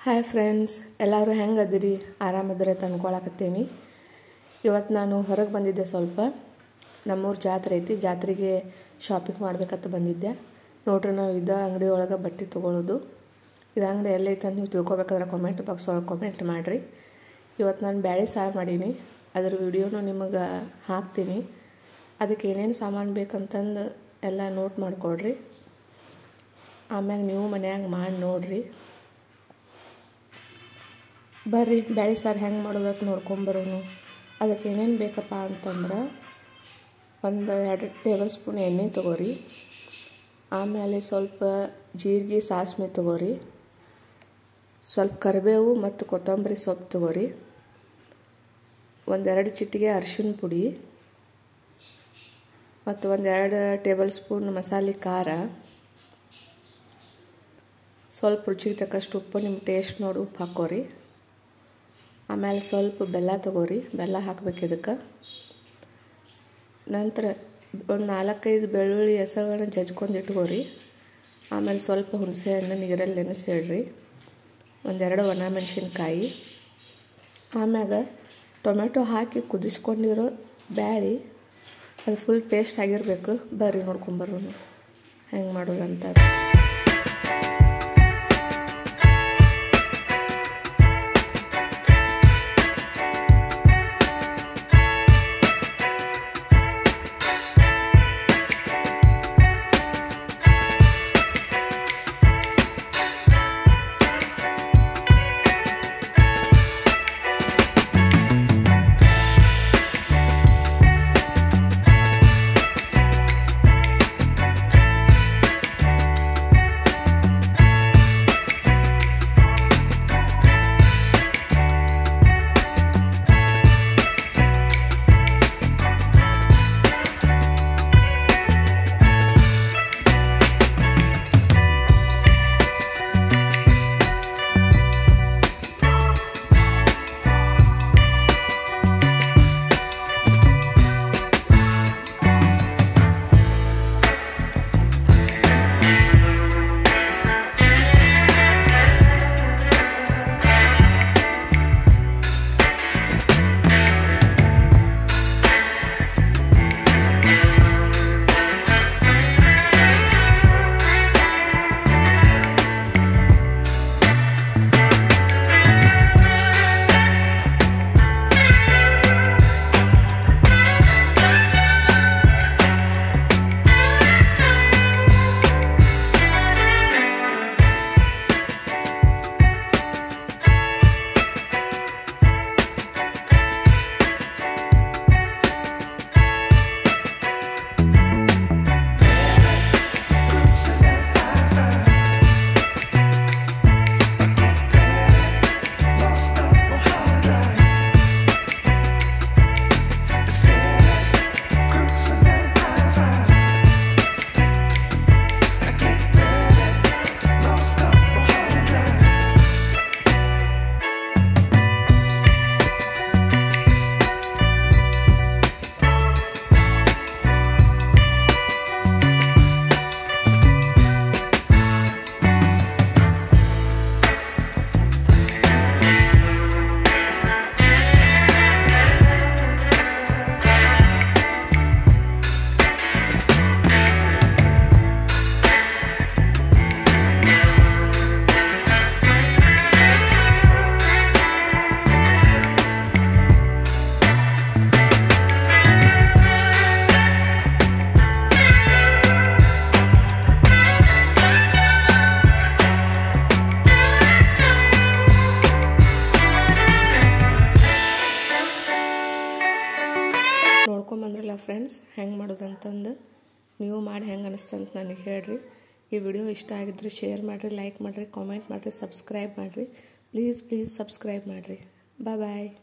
hi friends ಎಲ್ಲರೂ ಹೆಂಗೆ ಅದಿರಿ ಆರಾಮದಿರ ತಂದ್ಕೊಳಕತ್ತೀನಿ ಇವತ್ತು ನಾನು ಹೊರಗೆ ಬಂದಿದ್ದೆ ಸ್ವಲ್ಪ ನಮ್ಮೂರ ಜಾತ್ರೆ ಐತಿ ಜಾತ್ರೆಗೆ ಶಾಪಿಂಗ್ ಮಾಡ್ಬೇಕಂತ ಬಂದಿದ್ದೆ ನೋಡ್ರಿ ನಾವು ಇದ ಅಂಗಡಿ ಒಳಗೆ ಬಟ್ಟೆ ತೊಗೊಳೋದು ಇದು ಅಂಗಡಿ ಎಲ್ಲೈತೆ ಅಂತ ನೀವು ತಿಳ್ಕೊಬೇಕಾದ್ರೆ ಕಾಮೆಂಟ್ ಬಾಕ್ಸ್ ಒಳಗೆ ಕಾಮೆಂಟ್ ಮಾಡಿರಿ ಇವತ್ತು ನಾನು ಬ್ಯಾಳೆ ಸಾರು ಮಾಡೀನಿ ಅದ್ರ ವಿಡಿಯೋನು ನಿಮಗೆ ಹಾಕ್ತೀನಿ ಅದಕ್ಕೆ ಏನೇನು ಸಾಮಾನು ಬೇಕಂತಂದು ಎಲ್ಲ ನೋಟ್ ಮಾಡ್ಕೊಳ್ರಿ ಆಮ್ಯಾಗ ನೀವು ಮನ್ಯಾಗ ಮಾಡಿ ನೋಡ್ರಿ ಬರ್ರಿ ಬ್ಯಾಳೆ ಸಾರು ಹೆಂಗೆ ಮಾಡೋದಕ್ಕೆ ನೋಡ್ಕೊಂಬರೋನು ಅದಕ್ಕೆ ಏನೇನು ಬೇಕಪ್ಪ ಅಂತಂದ್ರೆ ಒಂದು ಎರಡು ಟೇಬಲ್ ಸ್ಪೂನ್ ಎಣ್ಣೆ ತೊಗೋರಿ ಆಮೇಲೆ ಸ್ವಲ್ಪ ಜೀರಿಗೆ ಸಾಸಿವೆ ತೊಗೋರಿ ಸ್ವಲ್ಪ ಕರಿಬೇವು ಮತ್ತು ಕೊತ್ತಂಬರಿ ಸೊಪ್ಪು ತೊಗೋರಿ ಒಂದೆರಡು ಚಿಟಿಗೆ ಅರಿಶಿನ ಪುಡಿ ಮತ್ತು ಒಂದೆರಡು ಟೇಬಲ್ ಸ್ಪೂನ್ ಮಸಾಲೆ ಖಾರ ಸ್ವಲ್ಪ ರುಚಿಗೆ ತಕ್ಕಷ್ಟು ಉಪ್ಪು ನಿಮ್ಮ ಟೇಸ್ಟ್ ನೋಡಿ ಉಪ್ಪು ಹಾಕೋರಿ ಆಮೇಲೆ ಸ್ವಲ್ಪ ಬೆಲ್ಲ ತೊಗೋರಿ ಬೆಲ್ಲ ಹಾಕ್ಬೇಕು ಇದಕ್ಕೆ ನಂತರ ಒಂದು ನಾಲ್ಕೈದು ಬೆಳ್ಳುಳ್ಳಿ ಹೆಸರುಗಳನ್ನ ಜಜ್ಕೊಂಡು ಇಟ್ಕೋರಿ ಆಮೇಲೆ ಸ್ವಲ್ಪ ಹುಣಸೆ ಹಣ್ಣು ನೀರಲ್ಲಿ ನೆನೆಸಿಡ್ರಿ ಒಂದೆರಡು ಒಣ ಮೆಣಸಿನ್ಕಾಯಿ ಆಮ್ಯಾಗ ಟೊಮೆಟೊ ಹಾಕಿ ಕುದಿಸ್ಕೊಂಡಿರೋ ಬ್ಯಾಳಿ ಅದು ಫುಲ್ ಪೇಸ್ಟ್ ಆಗಿರಬೇಕು ಬರ್ರಿ ನೋಡ್ಕೊಂಬರೋನು ಹೆಂಗೆ ಮಾಡೋದಂತ ನೋಡ್ಕೊಂಬಂದ್ರಲ್ಲ ಫ್ರೆಂಡ್ಸ್ ಹೆಂಗೆ ಮಾಡೋದಂತಂದು ನೀವು ಮಾಡಿ ಹೆಂಗೆ ಅನಿಸ್ತಂತ ನನಗೆ ಹೇಳ್ರಿ ಈ ವಿಡಿಯೋ ಇಷ್ಟ ಆಗಿದ್ರೆ ಶೇರ್ ಮಾಡಿರಿ ಲೈಕ್ ಮಾಡಿರಿ ಕಾಮೆಂಟ್ ಮಾಡಿರಿ ಸಬ್ಸ್ಕ್ರೈಬ್ ಮಾಡಿರಿ ಪ್ಲೀಸ್ ಪ್ಲೀಸ್ ಸಬ್ಸ್ಕ್ರೈಬ್ ಮಾಡಿರಿ ಬಾಯ್ ಬಾಯ್